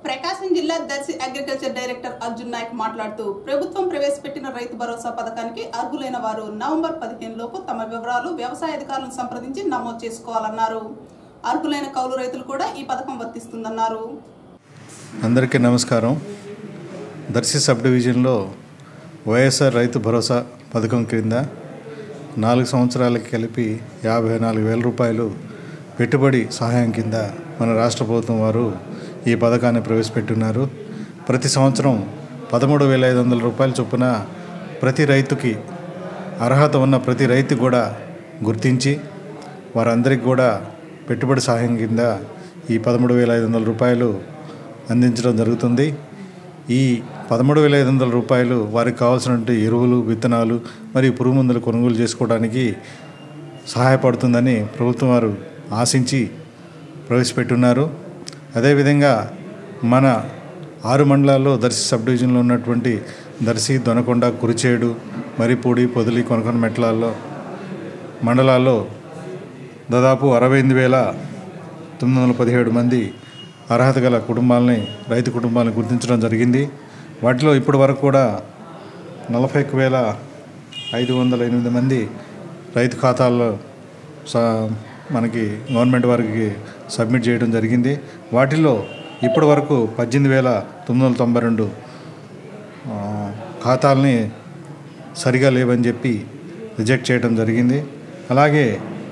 ప్రకాశం జిల్లా Darsi agriculture director Arjun Nayak మాట్లాడుతూ ప్రభుత్వం ప్రవేశపెట్టిన రైతు భరోసా పథకానికి అర్హులైన వారు నవంబర్ పదిహేను లోపు తమ వివరాలు వ్యవసాయ అధికారులను సంప్రదించి నమోదు చేసుకోవాలన్నారు అర్హులైన కౌలు రైతులు కూడా ఈ పథకం వర్తిస్తుందన్నారు అందరికీ నమస్కారం దర్శి సబ్ డివిజన్లో వైఎస్ఆర్ రైతు భరోసా పథకం క్రింద నాలుగు సంవత్సరాలకి కలిపి యాభై నాలుగు వేల రూపాయలు పెట్టుబడి సహాయం కింద మన రాష్ట్ర ప్రభుత్వం వారు ఈ పథకాన్ని ప్రవేశపెట్టున్నారు ప్రతి సంవత్సరం పదమూడు వేల ఐదు వందల రూపాయల చొప్పున ప్రతి రైతుకి అర్హత ఉన్న ప్రతి రైతు కూడా గుర్తించి వారందరికీ కూడా పెట్టుబడి సహాయం కింద ఈ పదమూడు వేల ఐదు వందల రూపాయలు అందించడం జరుగుతుంది ఈ పదమూడు వేల ఐదు వందల రూపాయలు వారికి కావాల్సినటువంటి ఎరువులు విత్తనాలు మరియు పురుగు మందులు కొనుగోలు చేసుకోవడానికి సహాయపడుతుందని ప్రభుత్వం వారు ఆశించి ప్రవేశపెట్టున్నారు అదేవిధంగా మన ఆరు మండలాల్లో దర్శి సబ్ డివిజన్లో ఉన్నటువంటి దర్శి దొనకొండ కురిచేడు మరిపూడి పొదిలి కొనకొండ మెట్లాల్లో మండలాల్లో దాదాపు అరవై ఎనిమిది వేల తొమ్మిది వందల పదిహేడు మంది అర్హత గల కుటుంబాలని రైతు కుటుంబాలను గుర్తించడం జరిగింది వాటిలో ఇప్పటి వరకు కూడా నలభై ఒక్క వేల ఐదు వందల ఎనిమిది మంది రైతు ఖాతాల్లో స మనకి గవర్నమెంట్ వారికి సబ్మిట్ చేయడం జరిగింది వాటిల్లో ఇప్పటి వరకు పద్దెనిమిది వేల తొమ్మిది వందల తొంభై రెండు ఆ, ఖాతాలని సరిగా లేవని చెప్పి రిజెక్ట్ చేయడం జరిగింది అలాగే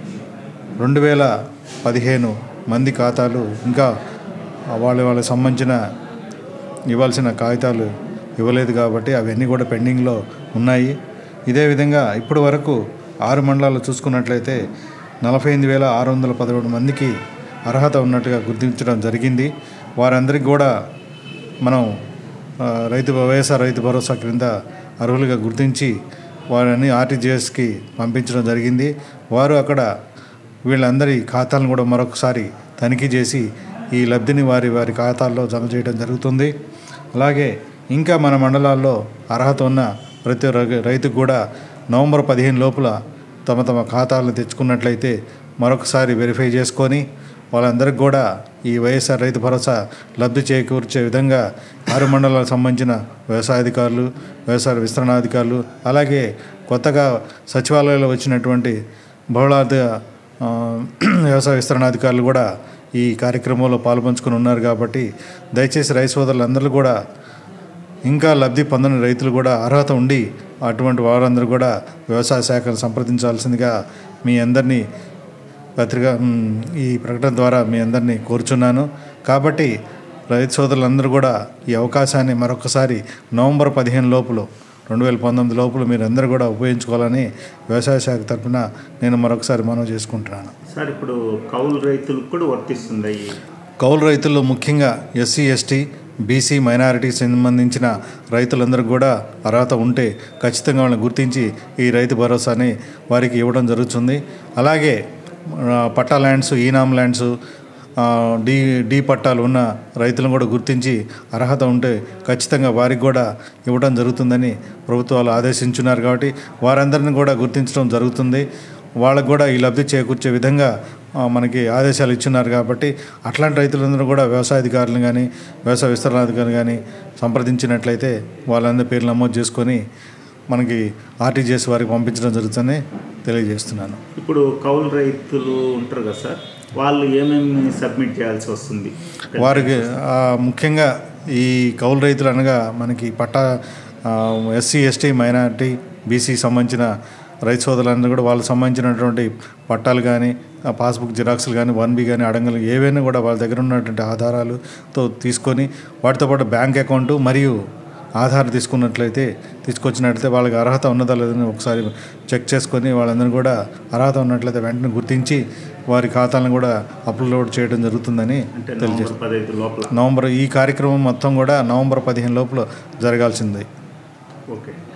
రెండు వేల పదిహేను మంది ఖాతాలు ఇంకా వాళ్ళ వాళ్ళకి సంబంధించిన ఇవ్వాల్సిన కాగితాలు ఇవ్వలేదు కాబట్టి అవన్నీ కూడా పెండింగ్లో ఉన్నాయి ఇదే విధంగా ఇప్పటి వరకు ఆరు మండలాలు చూసుకున్నట్లయితే నలభై ఎనిమిది వేల ఆరు వందల పదకొండు మందికి అర్హత ఉన్నట్టుగా గుర్తించడం జరిగింది వారందరికీ కూడా మనం ఆ, రైతు వైఎస్ఆర్ రైతు భరోసా క్రింద అర్హులుగా గుర్తించి వారిని ఆర్టీజీఎస్కి పంపించడం జరిగింది వారు అక్కడ వీళ్ళందరి ఖాతాలను కూడా మరొకసారి తనిఖీ చేసి ఈ లబ్ధిని వారి వారి ఖాతాల్లో జమ చేయడం జరుగుతుంది అలాగే ఇంకా మన మండలాల్లో అర్హత ఉన్న ప్రతి రై- రైతుకు కూడా నవంబర్ పదిహేను లోపల తమ తమ ఖాతాలను తెచ్చుకున్నట్లయితే మరొకసారి వెరిఫై చేసుకొని వాళ్ళందరికీ కూడా ఈ వైఎస్ఆర్ రైతు భరోసా లబ్ధి చేకూర్చే విధంగా ఆరు మండలాలకు సంబంధించిన వ్యవసాయ అధికారులు వ్యవసాయ విస్తరణాధికారులు అలాగే కొత్తగా సచివాలయంలో వచ్చినటువంటి బహుళార్థ ఆ, వ్యవసాయ విస్తరణాధికారులు కూడా ఈ కార్యక్రమంలో పాల్పంచుకొని ఉన్నారు కాబట్టి దయచేసి రైతు సోదరులందరూ కూడా ఇంకా లబ్ధి పొందని రైతులు కూడా అర్హత ఉండి అటువంటి వారందరూ కూడా వ్యవసాయ శాఖను సంప్రదించాల్సిందిగా మీ అందరినీ పత్రిక మ్, ఈ ప్రకటన ద్వారా మీ అందరినీ కోరుచున్నాను కాబట్టి రైతు సోదరులందరూ కూడా ఈ అవకాశాన్ని మరొకసారి నవంబర్ పదిహేను లోపల రెండు వేల పంతొమ్మిది లోపల మీరు అందరూ కూడా ఉపయోగించుకోవాలని వ్యవసాయ శాఖ తరఫున నేను మరొకసారి మనవి చేసుకుంటున్నాను సార్ ఇప్పుడు కౌలు రైతులకు కూడా వర్తిస్తుంది ఈ కౌలు రైతుల్లో ముఖ్యంగా ఎస్సీ ఎస్టీ బీసీ మైనారిటీకి సంబంధించిన రైతులందరూ కూడా అర్హత ఉంటే ఖచ్చితంగా వాళ్ళని గుర్తించి ఈ రైతు భరోసాని వారికి ఇవ్వడం జరుగుతుంది అలాగే ఆ, పట్టా ల్యాండ్స్ ఈనామ్ ల్యాండ్స్ ఆ, డీ డీ పట్టాలు ఉన్న రైతులను కూడా గుర్తించి అర్హత ఉంటే ఖచ్చితంగా వారికి కూడా ఇవ్వడం జరుగుతుందని ప్రభుత్వాలు ఆదేశించున్నారు కాబట్టి వారందరిని కూడా గుర్తించడం జరుగుతుంది వాళ్ళకు కూడా ఈ లబ్ధి చేకూర్చే విధంగా ఆ, మనకి ఆదేశాలు ఇచ్చున్నారు కాబట్టి అట్లాంటి రైతులందరూ కూడా వ్యవసాయ అధికారులను కానీ వ్యవసాయ విస్తరణాధికారులు కానీ సంప్రదించినట్లయితే వాళ్ళందరి పేర్లు నమోదు చేసుకొని మనకి ఆర్టీజీఎస్ వారికి పంపించడం జరుగుతుందని తెలియజేస్తున్నాను ఇప్పుడు కౌలు రైతులు ఉంటారు కదా సార్ వాళ్ళు ఏమేమి సబ్మిట్ చేయాల్సి వస్తుంది వారికి ఆ, ముఖ్యంగా ఈ కౌలు రైతులు అనగా మనకి పట్టా ఎస్సీ ఎస్టీ మైనారిటీ బీసీ సంబంధించిన రైతు సోదరులందరూ కూడా వాళ్ళకి సంబంధించినటువంటి పట్టాలు కానీ ఆ పాస్బుక్ జిరాక్స్లు కానీ వన్ బి కానీ అడంగలు ఏవైనా కూడా వాళ్ళ దగ్గర ఉన్నటువంటి ఆధారాలతో తీసుకొని వాటితో పాటు బ్యాంక్ అకౌంట్ మరియు ఆధార్ తీసుకున్నట్లయితే తీసుకొచ్చినట్లయితే వాళ్ళకి అర్హత ఉన్నదా లేదని ఒకసారి చెక్ చేసుకొని వాళ్ళందరూ కూడా అర్హత ఉన్నట్లయితే వెంటనే గుర్తించి వారి ఖాతాలను కూడా అప్లోడ్ చేయడం జరుగుతుందని అంటే తెలియజేస్తాను నవంబర్ పదహైదు లోపల నవంబర్ ఈ కార్యక్రమం మొత్తం కూడా నవంబర్ పదిహేను లోపల జరగాల్సింది ఓకే